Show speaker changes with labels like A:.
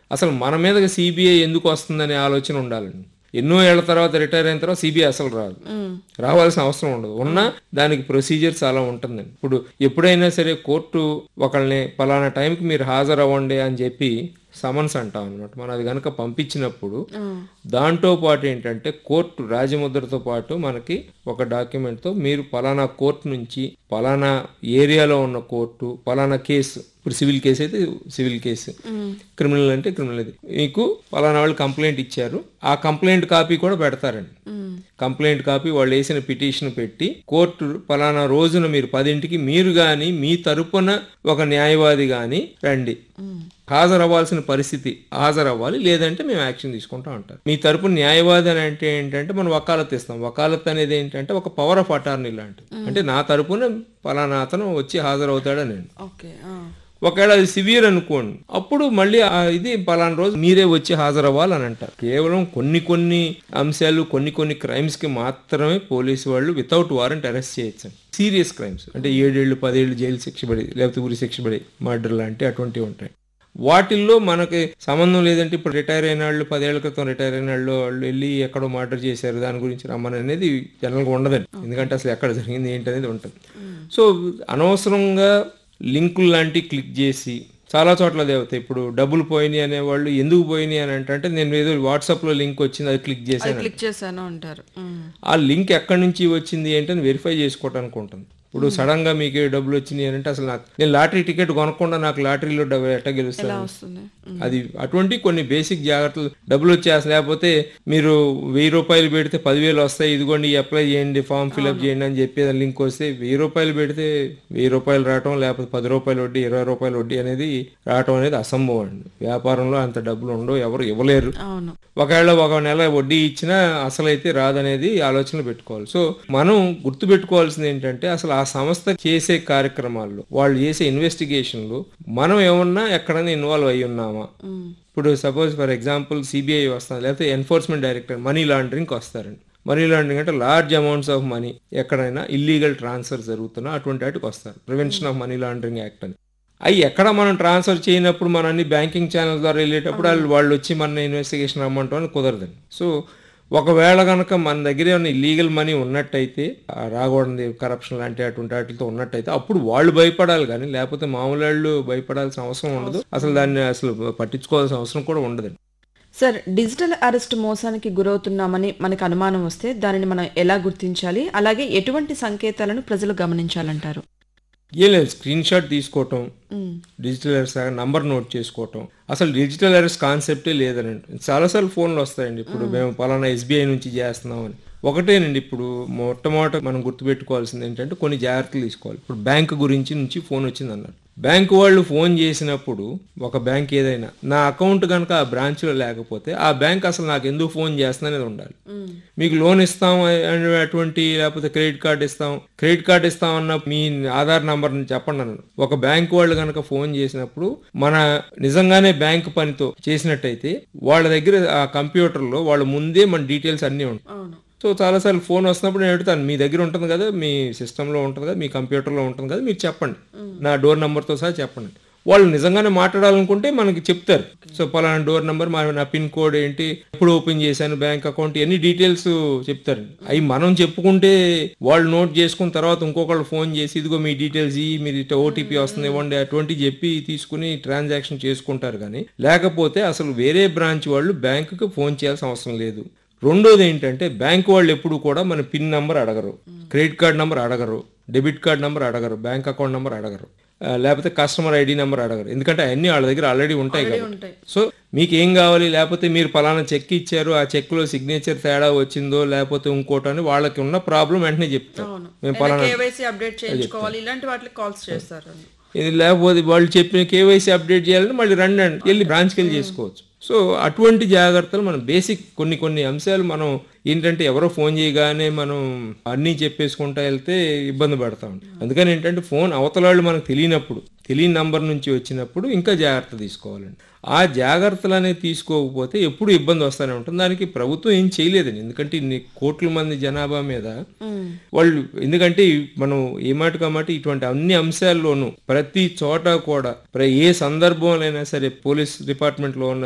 A: అసలు మన మీదకి సిబిఐ ఎందుకు వస్తుందనే ఆలోచన ఉండాలండి ఎన్నో ఏళ్ల తర్వాత రిటైర్ అయిన తర్వాత సిబిఐ అసలు రాదు రావాల్సిన అవసరం ఉండదు ఉన్నా దానికి ప్రొసీజర్ చాలా ఉంటుందండి ఇప్పుడు ఎప్పుడైనా సరే కోర్టు ఒకళ్ళని పలానా టైంకి మీరు హాజరు అవ్వండి అని చెప్పి సమన్స్ అంటాం అనమాట మనం అది కనుక పంపించినప్పుడు దాంతో పాటు ఏంటంటే కోర్టు రాజముద్రతో పాటు మనకి ఒక డాక్యుమెంట్తో మీరు పలానా కోర్టు నుంచి పలానా ఏరియాలో ఉన్న కోర్టు పలానా కేసు ఇప్పుడు సివిల్ కేసు అయితే సివిల్ కేసు క్రిమినల్ అంటే క్రిమినల్ అది మీకు పలానా వాళ్ళు కంప్లైంట్ ఇచ్చారు ఆ కంప్లైంట్ కాపీ కూడా పెడతారండి కంప్లైంట్ కాపీ వాళ్ళు వేసిన పిటిషన్ పెట్టి కోర్టు పలానా రోజున మీరు పదింటికి మీరు గాని మీ తరపున ఒక న్యాయవాది గాని రండి హాజరవ్వాల్సిన పరిస్థితి హాజరవ్వాలి లేదంటే మేము యాక్షన్ తీసుకుంటాం అంటారు మీ తరపు న్యాయవాది అని అంటే ఏంటంటే మనం వకాలత్ ఇస్తాం వకాలత్ అనేది ఏంటంటే ఒక పవర్ ఆఫ్ అటార్నీ లాంటిది అంటే నా తరపున పలానా అతను వచ్చి హాజరవుతాడని నేను
B: ఓకే
A: ఒకవేళ అది సివియర్ అనుకోండి అప్పుడు మళ్ళీ ఆ ఇది పలానా రోజు మీరే వచ్చి హాజరవ్వాలని అంటారు కేవలం కొన్ని కొన్ని అంశాలు కొన్ని కొన్ని క్రైమ్స్ కి మాత్రమే పోలీసు వాళ్ళు వితౌట్ వారెంట్ అరెస్ట్ చేయొచ్చు సీరియస్ క్రైమ్స్ అంటే ఏడేళ్లు పదేళ్ళు జైలు శిక్ష పడి లేకపోతే ఉరి శిక్ష పడి మర్డర్ లాంటి అటువంటివి ఉంటాయి వాటిల్లో మనకి సంబంధం లేదంటే ఇప్పుడు రిటైర్ అయిన వాళ్ళు పదేళ్ల క్రితం రిటైర్ అయిన వాళ్ళు వాళ్ళు వెళ్ళి ఎక్కడో మర్డర్ చేశారు దాని గురించి రమ్మని అనేది జనరల్గా ఉండదండి ఎందుకంటే అసలు ఎక్కడ జరిగింది ఏంటి అనేది ఉంటుంది సో అనవసరంగా లింకులు లాంటివి క్లిక్ చేసి చాలా చోట్ల అదే అవుతాయి ఇప్పుడు డబ్బులు పోయినాయి అనేవాళ్ళు ఎందుకు పోయినాయి అని అంటే అంటే నేను ఏదో వాట్సాప్లో లింక్ వచ్చింది అది క్లిక్ చేశాను
B: క్లిక్ చేశాను అంటారు ఉమ్.
A: ఆ లింక్ ఎక్కడి నుంచి వచ్చింది ఏంటని వెరిఫై చేసుకోవడానికి ఉంటుంది ఇప్పుడు సడన్ గా మీకు ఏ డబ్బులు వచ్చినాయి అని అంటే అసలు నాకు నేను లాటరీ టికెట్ కొనకుండా నాకు లాటరీలో డబ్బు ఎట్ట గెలుస్తాను
B: వస్తుంది
A: అది అటువంటి కొన్ని బేసిక్ జాగ్రత్తలు డబ్బులు వచ్చేస్తాయి లేకపోతే మీరు వెయ్యి రూపాయలు పెడితే పదివేలు వస్తాయి ఇదిగోండి అప్లై చేయండి ఫామ్ ఫిల్అప్ చేయండి అని చెప్పి లింక్ వస్తే వెయ్యి రూపాయలు పెడితే వెయ్యి రూపాయలు రావటం లేకపోతే పది రూపాయలు వడ్డీ ఇరవై రూపాయల వడ్డీ అనేది రావటం అనేది అసంభవం అండి వ్యాపారంలో అంత డబ్బులు ఉండవు ఎవరు ఇవ్వలేరు
B: అవును
A: ఒకవేళ ఒక నెల వడ్డీ ఇచ్చినా అసలు అయితే రాదనేది ఆలోచనలు పెట్టుకోవాలి సో మనం గుర్తు పెట్టుకోవాల్సింది ఏంటంటే అసలు ఆ సంస్థ చేసే కార్యక్రమాల్లో వాళ్ళు చేసే ఇన్వెస్టిగేషన్లు మనం ఏమన్నా ఎక్కడైనా ఇన్వాల్వ్ అయి ఉన్నామా ఇప్పుడు సపోజ్ ఫర్ ఎగ్జాంపుల్ సిబిఐ వస్తుంది లేకపోతే ఎన్ఫోర్స్మెంట్ డైరెక్టర్ మనీ లాండరింగ్కి వస్తారండి మనీ లాండరింగ్ అంటే లార్జ్ అమౌంట్స్ ఆఫ్ మనీ ఎక్కడైనా ఇల్లీగల్ ట్రాన్స్ఫర్ జరుగుతున్నా అటువంటి వాటికి వస్తారు prevention of money laundering act అని అవి ఎక్కడ మనం ట్రాన్స్ఫర్ చేయనప్పుడు మన అన్ని బ్యాంకింగ్ ఛానల్ ద్వారా వెళ్ళేటప్పుడు వాళ్ళు వాళ్ళు వచ్చి మన ఇన్వెస్టిగేషన్ రమ్మంటాం అని కుదరదండి సో ఒకవేళ కనుక మన దగ్గర ఏమైనా ఇల్లీగల్ మనీ ఉన్నట్టయితే ఆ రాకూడదు కరప్షన్ లాంటి అటువంటి వాటితో ఉన్నట్టయితే అప్పుడు వాళ్ళు భయపడాలి కానీ లేకపోతే మామూలు వాళ్ళు భయపడాల్సిన అవసరం ఉండదు అసలు దాన్ని అసలు పట్టించుకోవాల్సిన అవసరం కూడా ఉండదండి
B: సార్ డిజిటల్ అరెస్ట్ మోసానికి గురవుతున్నామని మనకు అనుమానం వస్తే దానిని మనం ఎలా గుర్తించాలి అలాగే ఎటువంటి సంకేతాలను ప్రజలు గమనించాలంటారు
A: ఏం లేదు స్క్రీన్ షాట్ తీసుకోవటం
B: um.
A: Digital arrest number note చేసుకోవటం అసలు డిజిటల్ అరెస్ట్ కాన్సెప్టే లేదనండి చాలాసార్లు ఫోన్లు వస్తాయండి ఇప్పుడు మేము పలానా ఎస్బీఐ నుంచి చేస్తున్నాం అని ఒకటేనండి ఇప్పుడు మొట్టమొదట మనం గుర్తుపెట్టుకోవాల్సింది ఏంటంటే కొన్ని జాగ్రత్తలు తీసుకోవాలి ఇప్పుడు బ్యాంక్ గురించి నుంచి ఫోన్ వచ్చింది అన్నారు బ్యాంకు వాళ్ళు ఫోన్ చేసినప్పుడు ఒక బ్యాంక్ ఏదైనా నా అకౌంట్ కనుక ఆ branch లో లేకపోతే ఆ బ్యాంక్ అసలు నాకు ఎందుకు ఫోన్ చేస్తుంది అనేది ఉండాలి మీకు లోన్ ఇస్తాం అటువంటి లేకపోతే క్రెడిట్ కార్డ్ ఇస్తాం క్రెడిట్ కార్డ్ ఇస్తాం అన్న మీ ఆధార్ నంబర్ చెప్పండి అన్నాను ఒక బ్యాంక్ వాళ్ళు కనుక ఫోన్ చేసినప్పుడు మన నిజంగానే బ్యాంక్ పనితో చేసినట్టయితే వాళ్ళ దగ్గర ఆ కంప్యూటర్లో వాళ్ళ ముందే మన డీటెయిల్స్ అన్నీ ఉంటాయి
B: అవును
A: సో చాలాసార్లు ఫోన్ వస్తున్నప్పుడు నేను అడుగుతాను మీ దగ్గర ఉంటుంది కదా మీ సిస్టంలో ఉంటుంది కదా మీ కంప్యూటర్లో ఉంటుంది కదా మీరు చెప్పండి నా డోర్ నెంబర్తో సహా చెప్పండి వాళ్ళు నిజంగానే మాట్లాడాలనుకుంటే మనకి చెప్తారు సో పలానా డోర్ నెంబర్ మా నా పిన్ కోడ్ ఏంటి ఎప్పుడు ఓపెన్ చేశాను బ్యాంక్ అకౌంట్ ఎన్ని డీటెయిల్స్ చెప్తారు అవి మనం చెప్పుకుంటే వాళ్ళు నోట్ చేసుకున్న తర్వాత ఇంకొకళ్ళు ఫోన్ చేసి ఇదిగో మీ డీటెయిల్స్ ఇవి మీరు ఓటీపీ వస్తుంది ఇవ్వండి అటువంటి చెప్పి తీసుకుని ట్రాన్సాక్షన్ చేసుకుంటారు కానీ లేకపోతే అసలు వేరే బ్రాంచ్ వాళ్ళు బ్యాంకుకి ఫోన్ చేయాల్సిన అవసరం లేదు రెండోది ఏంటంటే బ్యాంక్ వాళ్ళు ఎప్పుడు కూడా మన పిన్ నంబర్ అడగరు క్రెడిట్ కార్డ్ నంబర్ అడగరు డెబిట్ కార్డ్ నంబర్ అడగరు బ్యాంక్ అకౌంట్ నంబర్ అడగరు ఆ, లేకపోతే కస్టమర్ ఐడి నెంబర్ అడగరు ఎందుకంటే అవన్నీ వాళ్ళ దగ్గర ఆల్రెడీ ఉంటాయి కాబట్టి
B: ఉంటాయి
A: సో మీకు ఏం కావాలి లేకపోతే మీరు పలానా చెక్ ఇచ్చారు ఆ చెక్ లో సిగ్నేచర్ తేడా వచ్చిందో లేకపోతే ఇంకోటి అని వాళ్ళకి ఉన్న ప్రాబ్లం వెంటనే చెప్తారు
B: అవును
A: మేము పలానా
B: కేవైసీ అప్డేట్ చేయించుకోవాలి ఇలాంటి వాటికి కాల్స్ చేస్తారు
A: ఇది లేకపోతే వాళ్ళు చెప్పిన కేవైసీ అప్డేట్ చేయాలంటే మళ్ళీ రండి అండి వెళ్ళి బ్రాంచ్కి వెళ్ళి చేసుకోవచ్చు సో అటువంటి జాగ్రత్తలు మనం బేసిక్ కొన్ని కొన్ని అంశాలు మనం ఏంటంటే ఎవరో ఫోన్ చేయగానే మనం అన్నీ చెప్పేసుకుంటా వెళ్తే ఇబ్బంది పడతాం అందుకని ఏంటంటే ఫోన్ అవతల వాళ్ళు మనకు తెలియనప్పుడు తెలియని నంబర్ నుంచి వచ్చినప్పుడు ఇంకా జాగ్రత్త తీసుకోవాలండి ఆ జాగ్రత్తలు అనేది తీసుకోకపోతే ఎప్పుడు ఇబ్బంది వస్తూనే ఉంటుంది దానికి ప్రభుత్వం ఏం చేయలేదండి ఎందుకంటే ఇన్ని కోట్ల మంది జనాభా మీద వాళ్ళు ఎందుకంటే మనం ఏ మాట కాబట్టి ఇటువంటి అన్ని అంశాల్లోనూ ప్రతి చోట కూడా ప్ర- ఏ సందర్భంలోనైనా సరే పోలీస్ డిపార్ట్మెంట్ లో ఉన్న